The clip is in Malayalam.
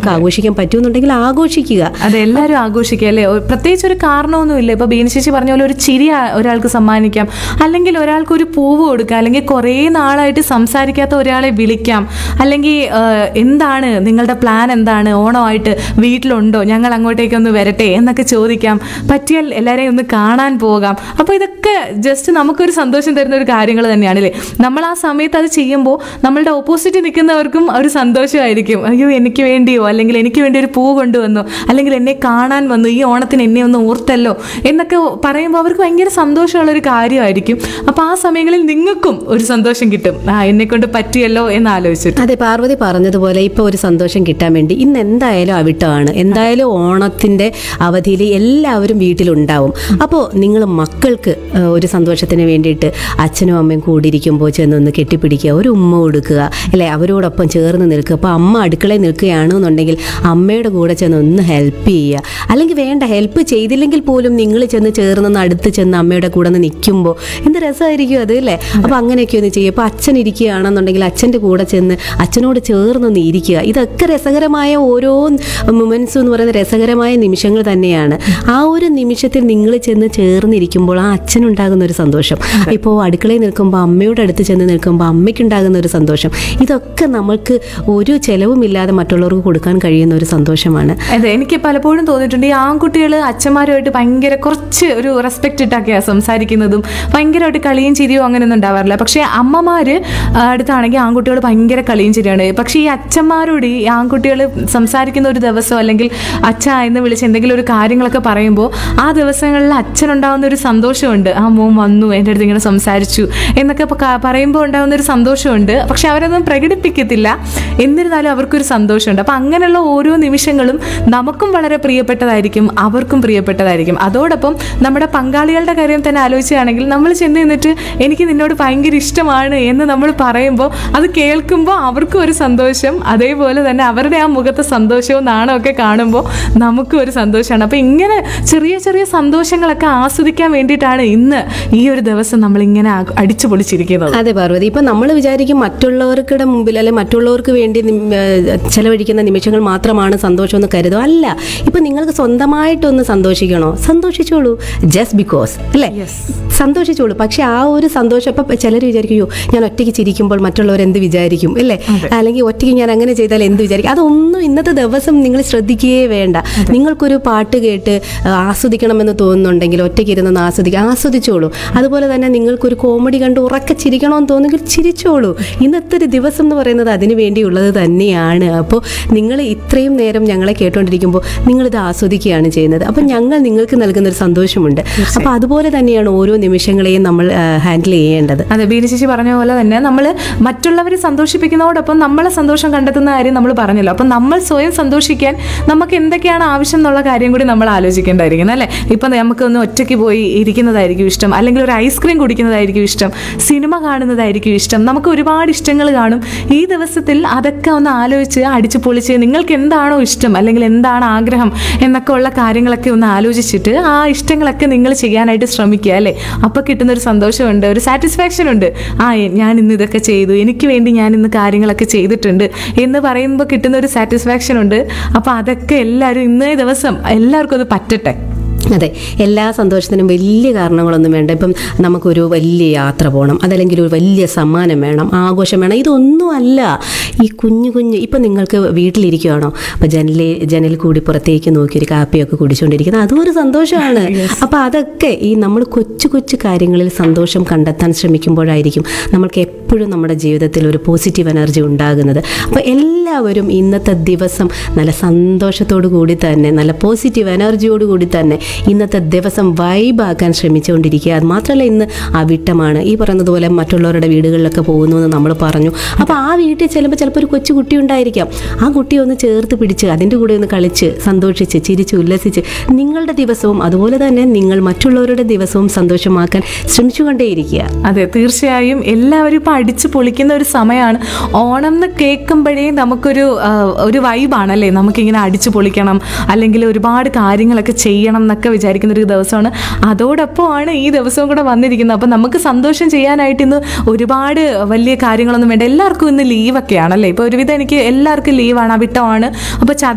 നിങ്ങൾക്ക് ആഘോഷിക്കാൻ പറ്റുമെന്നുണ്ടെങ്കിൽ ആഘോഷിക്കുക അതെ എല്ലാവരും ആഘോഷിക്കുക അല്ലേ ഒരു- പ്രത്യേകിച്ച് ഒരു കാരണമൊന്നുമില്ല ഇപ്പൊ ബീനശേഷി പറഞ്ഞ പോലെ ഒരു ചിരി ആ- ഒരാൾക്ക് സമ്മാനിക്കാം അല്ലെങ്കിൽ ഒരാൾക്ക് ഒരു പൂവ് കൊടുക്കാം അല്ലെങ്കിൽ കുറേ നാളായിട്ട് സംസാരിക്കാത്ത ഒരാളെ വിളിക്കാം അല്ലെങ്കിൽ ആ, എന്താണ് നിങ്ങളുടെ പ്ലാൻ എന്താണ് ഓണമായിട്ട് വീട്ടിലുണ്ടോ ഞങ്ങൾ അങ്ങോട്ടേക്കൊന്ന് വരട്ടെ എന്നൊക്കെ ചോദിക്കാം പറ്റിയാൽ എല്ലാവരെയും ഒന്ന് കാണാൻ പോകാം അപ്പോൾ ഇതൊക്കെ ജസ്റ്റ് നമുക്കൊരു സന്തോഷം തരുന്ന ഒരു കാര്യങ്ങൾ തന്നെയാണ് അല്ലേ നമ്മൾ ആ സമയത്ത് അത് ചെയ്യുമ്പോൾ നമ്മളുടെ ഓപ്പോസിറ്റ് നിൽക്കുന്നവർക്കും ഒരു സന്തോഷമായിരിക്കും അയ്യോ എനിക്ക് വേണ്ടിയോ അല്ലെങ്കിൽ എനിക്ക് വേണ്ടി ഒരു പൂ കൊണ്ടുവന്നു അല്ലെങ്കിൽ എന്നെ കാണാൻ വന്നു ഈ ഓണത്തിന് എന്നെ ഒന്ന് ഓർത്തല്ലോ എന്നൊക്കെ പറയുമ്പോൾ അവർക്ക് ഭയങ്കര സന്തോഷമുള്ള ഒരു കാര്യമായിരിക്കും അപ്പോൾ ആ സമയങ്ങളിൽ നിങ്ങൾക്കും ഒരു സന്തോഷം കിട്ടും ആ എന്നെ കൊണ്ട് പറ്റിയല്ലോ എന്ന് ആലോചിച്ചിട്ട് അതെ പാർവതി പറഞ്ഞതുപോലെ ഇപ്പൊ ഒരു സന്തോഷം കിട്ടാൻ വേണ്ടി ഇന്ന് എന്തായാലും അവിട്ടമാണ് എന്തായാലും ഓണത്തിന്റെ അവധിയിൽ എല്ലാവരും വീട്ടിലുണ്ടാവും അപ്പോൾ നിങ്ങൾ മക്കൾക്ക് ആ, ഒരു സന്തോഷത്തിന് വേണ്ടിയിട്ട് അച്ഛനും അമ്മയും കൂടിയിരിക്കുമ്പോൾ ചെന്നൊന്ന് കെട്ടിപ്പിടിക്കുക ഒരു ഉമ്മ കൊടുക്കുക അല്ലെ അവരോടൊപ്പം ചേർന്ന് നിൽക്കുക അപ്പോൾ അമ്മ അടുക്കളയിൽ നിൽക്കുകയാണെന്നുണ്ടെങ്കിൽ അമ്മയുടെ കൂടെ ചെന്ന് ഒന്ന് ഹെൽപ്പ് ചെയ്യുക അല്ലെങ്കിൽ വേണ്ട ഹെൽപ്പ് ചെയ്തില്ലെങ്കിൽ പോലും നിങ്ങൾ ചെന്ന് ചേർന്ന് അടുത്ത് ചെന്ന് അമ്മയുടെ കൂടെ ഒന്ന് നിൽക്കുമ്പോൾ എന്ത് രസമായിരിക്കും അത് അല്ലേ അപ്പോൾ അങ്ങനെയൊക്കെ ഒന്ന് ചെയ്യുക അപ്പോൾ അച്ഛൻ ഇരിക്കുകയാണെന്നുണ്ടെങ്കിൽ അച്ഛൻ്റെ കൂടെ ചെന്ന് അച്ഛനോട് ചേർന്നൊന്ന് ഇരിക്കുക ഇതൊക്കെ രസകരമായ ഓരോ മൊമെൻറ്റ്സ് എന്ന് പറയുന്ന രസകരമായ നിമിഷങ്ങൾ തന്നെയാണ് ആ ഒരു നിമിഷത്തിൽ നിങ്ങൾ ചെന്ന് ചേർന്നിരിക്കുമ്പോൾ ആ അച്ഛനുണ്ടാകുന്ന ഒരു സന്തോഷം ഇപ്പോൾ അടുക്കളയിൽ നിൽക്കുമ്പോൾ അമ്മയോട് അടുത്ത് ചെന്ന് നിൽക്കുമ്പോൾ അമ്മയ്ക്കുണ്ടാകുന്ന ഒരു സന്തോഷം ഇതൊക്കെ നമ്മൾക്ക് ഒരു ചെലവുമില്ലാതെ മറ്റുള്ളവർക്ക് കൊടുക്കാൻ കഴിയുന്ന ഒരു സന്തോഷമാണ് അതെ എനിക്ക് പലപ്പോഴും തോന്നിയിട്ടുണ്ട് ഈ ആൺകുട്ടികൾ അച്ഛന്മാരുമായിട്ട് ഭയങ്കര കുറച്ച് ഒരു റെസ്പെക്റ്റ് ഇട്ടൊക്കെയാണ് സംസാരിക്കുന്നതും ഭയങ്കരമായിട്ട് കളിയും ചിരിയും അങ്ങനെയൊന്നും ഉണ്ടാവാറില്ല പക്ഷേ അമ്മമാർ അടുത്താണെങ്കിൽ ആൺകുട്ടികൾ ഭയങ്കര കളിയും ചിരിയാണ് പക്ഷേ ഈ അച്ഛന്മാരോട് ഈ ആൺകുട്ടികൾ സംസാരിക്കുന്ന ഒരു ദിവസം അല്ലെങ്കിൽ അച്ഛ എന്ന് വിളിച്ച് എന്തെങ്കിലും ഒരു കാര്യങ്ങളൊക്കെ പറയുമ്പോൾ ആ ദിവസങ്ങളിൽ അച്ഛനുണ്ടാവുന്ന ഒരു സന്തോഷമുണ്ട് ആ മോൻ വന്നു എൻ്റെ അടുത്ത് ഇങ്ങനെ സംസാരിച്ചു എന്നൊക്കെ പ- ക- പറയുമ്പോൾ ഉണ്ടാകുന്ന ഒരു സന്തോഷമുണ്ട് പക്ഷെ അവരതൊന്നും പ്രകടിപ്പിക്കത്തില്ല എന്നിരുന്നാലും അവർക്കൊരു സന്തോഷമുണ്ട് അപ്പം അങ്ങനെയുള്ള ഓരോ നിമിഷങ്ങളും നമുക്കും വളരെ പ്രിയപ്പെട്ടതായിരിക്കും അവർക്കും പ്രിയപ്പെട്ടതായിരിക്കും അതോടൊപ്പം നമ്മുടെ പങ്കാളികളുടെ കാര്യം തന്നെ ആലോചിക്കുകയാണെങ്കിൽ നമ്മൾ ചെന്ന് നിന്നിട്ട് എനിക്ക് നിന്നോട് ഭയങ്കര ഇഷ്ടമാണ് എന്ന് നമ്മൾ പറയുമ്പോൾ അത് കേൾക്കുമ്പോൾ അവർക്കും ഒരു സന്തോഷം അതേപോലെ തന്നെ അവരുടെ ആ മുഖത്തെ സന്തോഷവും നാണവും ഒക്കെ കാണുമ്പോൾ നമുക്കും ഒരു സന്തോഷമാണ് അപ്പം ഇങ്ങനെ ചെറിയ ചെറിയ സന്തോഷങ്ങളൊക്കെ ആസ്വദിക്കാൻ വേണ്ടിയിട്ടാണ് ഇന്ന് ഈ ഒരു ദിവസം നമ്മളിങ്ങനെ ആ- അടിച്ചു പൊളിച്ചിരിക്കുന്നത് അതെ പാർവതി ഇപ്പൊ നമ്മൾ വിചാരിക്കും മറ്റുള്ളവർക്കിടെ മുമ്പിൽ അല്ലെ മറ്റുള്ളവർക്ക് വേണ്ടി നിം- ഏഹ് ചെലവഴിക്കുന്ന നിമിഷങ്ങൾ മാത്രമാണ് സന്തോഷം എന്ന് കരുതും അല്ല ഇപ്പൊ നിങ്ങൾക്ക് സ്വന്തമായിട്ടൊന്ന് സന്തോഷിക്കണോ സന്തോഷിച്ചോളൂ ജസ്റ്റ് ബിക്കോസ് അല്ലേ സന്തോഷിച്ചോളൂ പക്ഷെ ആ ഒരു സന്തോഷം ഇപ്പൊ ചിലർ വിചാരിക്കും "അയ്യോ, ഞാൻ ഒറ്റയ്ക്ക് ചിരിക്കുമ്പോൾ മറ്റുള്ളവർ എന്ത് വിചാരിക്കും അല്ലേ അല്ലെങ്കിൽ ഒറ്റയ്ക്ക് ഞാൻ അങ്ങനെ ചെയ്താൽ എന്ത് വിചാരിക്കും അതൊന്നും ഇന്നത്തെ ദിവസം നിങ്ങൾ ശ്രദ്ധിക്കുകയേ വേണ്ട നിങ്ങൾക്കൊരു പാട്ട് കേട്ട് ആ, ആസ്വദിക്കണമെന്ന് തോന്നുന്നുണ്ടെങ്കിൽ ഒറ്റയ്ക്ക് ഇരുന്ന് ആസ്വദിക്കുക ആസ്വദിച്ചോളൂ അതുപോലെ തന്നെ നിങ്ങൾക്കൊരു കോമഡി കണ്ട് ഉറക്കെ ചിരിക്കണമെന്ന് തോന്നുമെങ്കിൽ ചിരിച്ചോളൂ ഇന്നത്തെ ഒരു ദിവസം എന്ന് പറയുന്നത് അതിന് വേണ്ടിയുള്ളത് തന്നെയാണ് അപ്പോൾ നിങ്ങൾ ഇത്രയും നേരം ഞങ്ങളെ കേട്ടുകൊണ്ടിരിക്കുമ്പോൾ നിങ്ങളിത് ആസ്വദിക്കുകയാണ് ചെയ്യുന്നത് അപ്പം ഞങ്ങൾ നിങ്ങൾക്ക് നൽകുന്ന ഒരു സന്തോഷമുണ്ട് അപ്പോൾ അതുപോലെ തന്നെയാണ് ഓരോ നിമിഷങ്ങളെയും നമ്മൾ ഹാൻഡിൽ ചെയ്യേണ്ടത് അതെ ബീന ചേച്ചി പറഞ്ഞ പോലെ തന്നെ നമ്മൾ മറ്റുള്ളവരെ സന്തോഷിപ്പിക്കുന്നതോടൊപ്പം നമ്മളെ സന്തോഷം കണ്ടെത്തുന്ന കാര്യം നമ്മൾ പറഞ്ഞല്ലോ അപ്പം നമ്മൾ സ്വയം സന്തോഷിക്കാൻ നമുക്ക് എന്തൊക്കെയാണ് ആവശ്യം എന്നുള്ള കാര്യം കൂടി നമ്മൾ ആലോചിക്കേണ്ടതായിരിക്കും അല്ലേ ഇപ്പം നമുക്കൊന്ന് ഒറ്റയ്ക്ക് പോയി ഇരിക്കുന്നതായിരിക്കും ഇഷ്ടം അല്ലെങ്കിൽ ഒരു ഐസ്ക്രീം കുടിക്കുന്നതായിരിക്കും ഇഷ്ടം സിനിമ കാണുന്നതായിരിക്കും ഇഷ്ടം നമുക്ക് ഒരുപാട് ഇഷ്ടങ്ങൾ കാണും ഈ ദിവസത്തിൽ അതൊക്കെ ഒന്ന് ആലോചിച്ച് അടിച്ചു പൊളിച്ച് നിങ്ങൾക്ക് എന്താണോ ഇഷ്ടം അല്ലെങ്കിൽ എന്താണ് ആഗ്രഹം എന്നൊക്കെ ഉള്ള കാര്യങ്ങളൊക്കെ ഒന്ന് ആലോചിച്ചിട്ട് ആ ഇഷ്ടങ്ങളൊക്കെ നിങ്ങൾ ചെയ്യാനായിട്ട് ശ്രമിക്കുക അല്ലേ അപ്പോൾ കിട്ടുന്ന ഒരു സന്തോഷമുണ്ട് ഒരു സാറ്റിസ്ഫാക്ഷൻ ഉണ്ട് ആ എ- ഞാൻ ഇന്ന് ഇതൊക്കെ ചെയ്തു എനിക്ക് വേണ്ടി ഞാൻ ഇന്ന് കാര്യങ്ങളൊക്കെ ചെയ്തിട്ടുണ്ട് എന്ന് പറയുമ്പോൾ കിട്ടുന്ന ഒരു സാറ്റിസ്ഫാക്ഷൻ ഉണ്ട് അപ്പോൾ അതൊക്കെ എല്ലാവരും ഇന്നേ ദിവസം എല്ലാവർക്കും അത് പറ്റട്ടെ അതെ എല്ലാ സന്തോഷത്തിനും വലിയ കാരണങ്ങളൊന്നും വേണ്ട ഇപ്പം നമുക്കൊരു വലിയ യാത്ര പോകണം അതല്ലെങ്കിൽ ഒരു വലിയ സമ്മാനം വേണം ആഘോഷം വേണം ഇതൊന്നും അല്ല ഈ കുഞ്ഞു കുഞ്ഞു ഇപ്പം നിങ്ങൾക്ക് വീട്ടിലിരിക്കുകയാണോ അപ്പം ജനലിൽ ജനൽ കൂടി പുറത്തേക്ക് നോക്കി ഒരു കാപ്പിയൊക്കെ കുടിച്ചുകൊണ്ടിരിക്കുന്നത് അതും ഒരു സന്തോഷമാണ് അപ്പം അതൊക്കെ ഈ നമ്മൾ കൊച്ചു കൊച്ചു കാര്യങ്ങളിൽ സന്തോഷം കണ്ടെത്താൻ ശ്രമിക്കുമ്പോഴായിരിക്കും നമ്മൾക്ക് എപ്പോഴും നമ്മുടെ ജീവിതത്തിൽ ഒരു പോസിറ്റീവ് എനർജി ഉണ്ടാകുന്നത് അപ്പോൾ എല്ലാവരും ഇന്നത്തെ ദിവസം നല്ല സന്തോഷത്തോടു കൂടി തന്നെ നല്ല പോസിറ്റീവ് എനർജിയോട് കൂടി തന്നെ ഇന്നത്തെ ദിവസം വൈബാക്കാൻ ശ്രമിച്ചുകൊണ്ടിരിക്കുക അത് മാത്രമല്ല ഇന്ന് അവിട്ടമാണ് ഈ പറയുന്നത് പോലെ മറ്റുള്ളവരുടെ വീടുകളിലൊക്കെ പോകുന്നു എന്ന് നമ്മൾ പറഞ്ഞു അപ്പോൾ ആ വീട്ടിൽ ചെല്ലുമ്പോൾ ചിലപ്പോൾ ഒരു കൊച്ചു കുട്ടി ഉണ്ടായിരിക്കാം ആ കുട്ടിയെ ഒന്ന് ചേർത്ത് പിടിച്ച് അതിൻ്റെ കൂടെ ഒന്ന് കളിച്ച് സന്തോഷിച്ച് ചിരിച്ച് ഉല്ലസിച്ച് നിങ്ങളുടെ ദിവസവും അതുപോലെ തന്നെ നിങ്ങൾ മറ്റുള്ളവരുടെ ദിവസവും സന്തോഷമാക്കാൻ ശ്രമിച്ചുകൊണ്ടേയിരിക്കുക അതെ തീർച്ചയായും എല്ലാവരും ഇപ്പം അടിച്ചു പൊളിക്കുന്ന ഒരു സമയമാണ് ഓണം എന്ന് കേൾക്കുമ്പോഴേ നമുക്കൊരു ആ, ഒരു വൈബാണല്ലേ നമുക്കിങ്ങനെ അടിച്ചു പൊളിക്കണം അല്ലെങ്കിൽ ഒരുപാട് കാര്യങ്ങളൊക്കെ ചെയ്യണം എന്നൊക്കെ വിചാരിക്കുന്ന ഒരു ദിവസമാണ് അതോടൊപ്പമാണ് ഈ ദിവസവും കൂടെ വന്നിരിക്കുന്നത് അപ്പം നമുക്ക് സന്തോഷം ചെയ്യാനായിട്ട് ഇന്ന് ഒരുപാട് വലിയ കാര്യങ്ങളൊന്നും വേണ്ട എല്ലാവർക്കും ഇന്ന് ലീവൊക്കെയാണല്ലേ ഇപ്പോൾ ഒരുവിധം എനിക്ക് എല്ലാവർക്കും ലീവാണ് അവിട്ടമാണ് അപ്പോൾ ചത